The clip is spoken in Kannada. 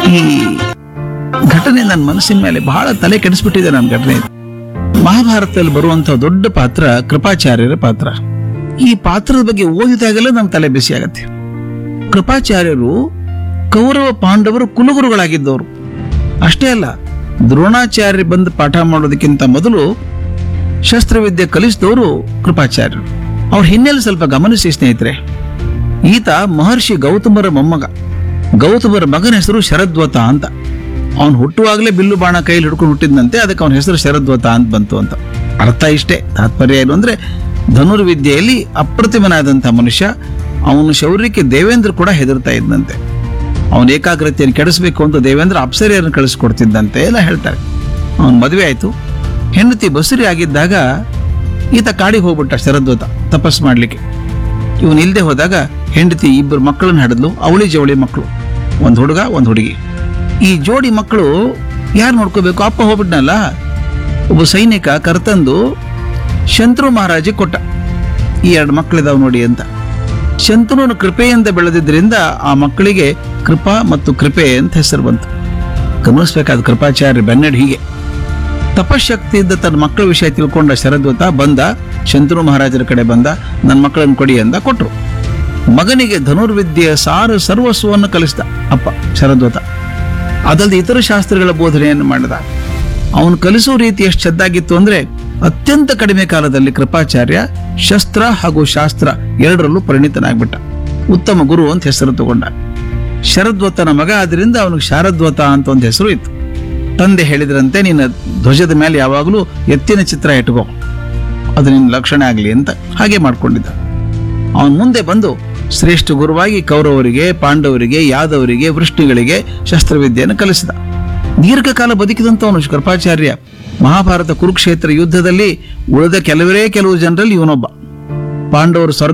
ಈ ಘಟನೆ ನನ್ನ ಮನಸ್ಸಿನ ಮೇಲೆ ಬಹಳ ತಲೆ ಕೆಡಿಸ್ಬಿಟ್ಟಿದೆ ನನ್ನ ಘಟನೆ ಇದು. ಮಹಾಭಾರತದಲ್ಲಿ ಬರುವಂತಹ ದೊಡ್ಡ ಪಾತ್ರ ಕೃಪಾಚಾರ್ಯರ ಪಾತ್ರ ಈ ಪಾತ್ರದ ಬಗ್ಗೆ ಓದಿದಾಗೆಲ್ಲ ನನ್ನ ತಲೆ ಬಿಸಿ ಆಗತ್ತೆ ಕೃಪಾಚಾರ್ಯರು ಕೌರವ ಪಾಂಡವರು ಕುಲಗುರುಗಳಾಗಿದ್ದವರು ಅಷ್ಟೇ ಅಲ್ಲ ದ್ರೋಣಾಚಾರ್ಯ ಬಂದು ಪಾಠ ಮಾಡೋದಕ್ಕಿಂತ ಮೊದಲು ಶಸ್ತ್ರವಿದ್ಯೆ ಕಲಿಸಿದವರು ಕೃಪಾಚಾರ್ಯರು ಅವ್ರ ಹಿನ್ನೆಲೆ ಸ್ವಲ್ಪ ಗಮನಿಸಿ ಸ್ನೇಹಿತರೆ ಈತ ಮಹರ್ಷಿ ಗೌತಮರ ಮೊಮ್ಮಗ ಗೌತಮರ ಮಗನ ಹೆಸರು ಶರದ್ವತ ಅಂತ ಅವನು ಹುಟ್ಟುವಾಗಲೇ ಬಿಲ್ಲು ಬಾಣ ಕೈಲಿ ಹಿಡ್ಕೊಂಡು ಹುಟ್ಟಿದ್ನಂತೆ ಅದಕ್ಕೆ ಅವನ ಹೆಸರು ಶರದ್ವತ ಅಂತ ಬಂತು ಅಂತ ಅರ್ಥ ಇಷ್ಟೇ ತಾತ್ಪರ್ಯ ಏನು ಅಂದ್ರೆ ಧನುರ್ವಿದ್ಯೆಯಲ್ಲಿ ಅಪ್ರತಿಮನಾದಂಥ ಮನುಷ್ಯ ಅವನ ಶೌರ್ಯಕ್ಕೆ ದೇವೇಂದ್ರ ಕೂಡ ಹೆದರ್ತಾ ಇದ್ದಂತೆ ಅವನ ಏಕಾಗ್ರತೆಯನ್ನು ಕೆಡಿಸ್ಬೇಕು ಅಂತ ದೇವೇಂದ್ರ ಅಪ್ಸರಿಯನ್ನು ಕಳಿಸ್ಕೊಡ್ತಿದ್ದಂತೆ ಎಲ್ಲ ಹೇಳ್ತಾರೆ ಅವನ ಮದುವೆ ಆಯಿತು ಹೆಂಡತಿ ಬಸುರಿ ಆಗಿದ್ದಾಗ ಈತ ಕಾಡಿಗೆ ಹೋಗ್ಬಿಟ್ಟ ಶರದ್ವತ ತಪಸ್ ಮಾಡ್ಲಿಕ್ಕೆ ಇವನು ಇಲ್ಲದೆ ಹೋದಾಗ ಹೆಂಡತಿ ಇಬ್ಬರು ಮಕ್ಕಳನ್ನ ಹಡಿದ್ಲು ಅವಳಿ ಜವಳಿ ಮಕ್ಕಳು ಒಂದು ಹುಡುಗ ಒಂದು ಹುಡುಗಿ ಈ ಜೋಡಿ ಮಕ್ಕಳು ಯಾರು ನೋಡ್ಕೋಬೇಕು ಅಪ್ಪ ಹೋಗ್ಬಿಟ್ನಲ್ಲ ಒಬ್ಬ ಸೈನಿಕ ಕರ್ತಂದು ಶಂತ್ರು ಮಹಾರಾಜಿ ಕೊಟ್ಟ ಈ ಎರಡು ಮಕ್ಕಳಿದಾವ್ ನೋಡಿ ಅಂತ ಶಂತನುನ ಕೃಪೆಯಿಂದ ಬೆಳೆದಿದ್ದರಿಂದ ಆ ಮಕ್ಕಳಿಗೆ ಕೃಪಾ ಮತ್ತು ಕೃಪೆ ಅಂತ ಹೆಸರು ಬಂತು ಗಮನಿಸ್ಬೇಕಾದ ಕೃಪಾಚಾರ್ಯ ಬೆನ್ನಡ್ ಹೀಗೆ ತಪಶಕ್ತಿಯಿಂದ ತನ್ನ ಮಕ್ಕಳ ವಿಷಯ ತಿಳ್ಕೊಂಡ ಶರದ್ವತ ಬಂದ ಶಂತನು ಮಹಾರಾಜರ ಕಡೆ ಬಂದ ನನ್ನ ಮಕ್ಕಳನ್ನು ಕೊಡಿ ಅಂತ ಕೊಟ್ರು ಮಗನಿಗೆ ಧನುರ್ವಿದ್ಯೆಯ ಸಾರ ಸರ್ವಸ್ವವನ್ನು ಕಲಿಸಿದ ಅಪ್ಪ ಶರದ್ವತ ಅದಲ್ಲದೆ ಇತರ ಶಾಸ್ತ್ರಗಳ ಬೋಧನೆಯನ್ನು ಮಾಡಿದ ಅವನು ಕಲಿಸೋ ರೀತಿ ಎಷ್ಟು ಚೆನ್ನಾಗಿತ್ತು ಅಂದ್ರೆ ಅತ್ಯಂತ ಕಡಿಮೆ ಕಾಲದಲ್ಲಿ ಕೃಪಾಚಾರ್ಯ ಶಸ್ತ್ರ ಹಾಗೂ ಶಾಸ್ತ್ರ ಎರಡರಲ್ಲೂ ಪರಿಣಿತನಾಗ್ಬಿಟ್ಟ ಉತ್ತಮ ಗುರು ಅಂತ ಹೆಸರು ತಗೊಂಡ ಶರದ್ವತನ ಮಗ ಆದ್ರಿಂದ ಅವನಿಗೆ ಶಾರದ್ವತ ಅಂತ ಒಂದು ಹೆಸರು ಇತ್ತು ತಂದೆ ಹೇಳಿದ್ರಂತೆ ನಿನ್ನ ಧ್ವಜದ ಮೇಲೆ ಯಾವಾಗಲೂ ಎತ್ತಿನ ಚಿತ್ರ ಇಟ್ಕೋ ಅದು ನಿನ್ನ ಲಕ್ಷಣ ಆಗಲಿ ಅಂತ ಹಾಗೆ ಮಾಡ್ಕೊಂಡಿದ್ದ ಅವನು ಮುಂದೆ ಬಂದು ಶ್ರೇಷ್ಠ ಗುರುವಾಗಿ ಕೌರವರಿಗೆ ಪಾಂಡವರಿಗೆ ಯಾದವರಿಗೆ ವೃಷ್ಣಿಗಳಿಗೆ ಶಸ್ತ್ರವಿದ್ಯೆಯನ್ನು ಕಲಿಸಿದ ದೀರ್ಘಕಾಲ ಬದುಕಿದಂಥವನು ಕೃಪಾಚಾರ್ಯ ಮಹಾಭಾರತ ಕುರುಕ್ಷೇತ್ರ ಯುದ್ಧದಲ್ಲಿ ಉಳಿದ ಕೆಲವರೇ ಕೆಲವು ಜನರಲ್ಲಿ ಇವನೊಬ್ಬ ಪಾಂಡವರು ಸ್ವರ್ಗ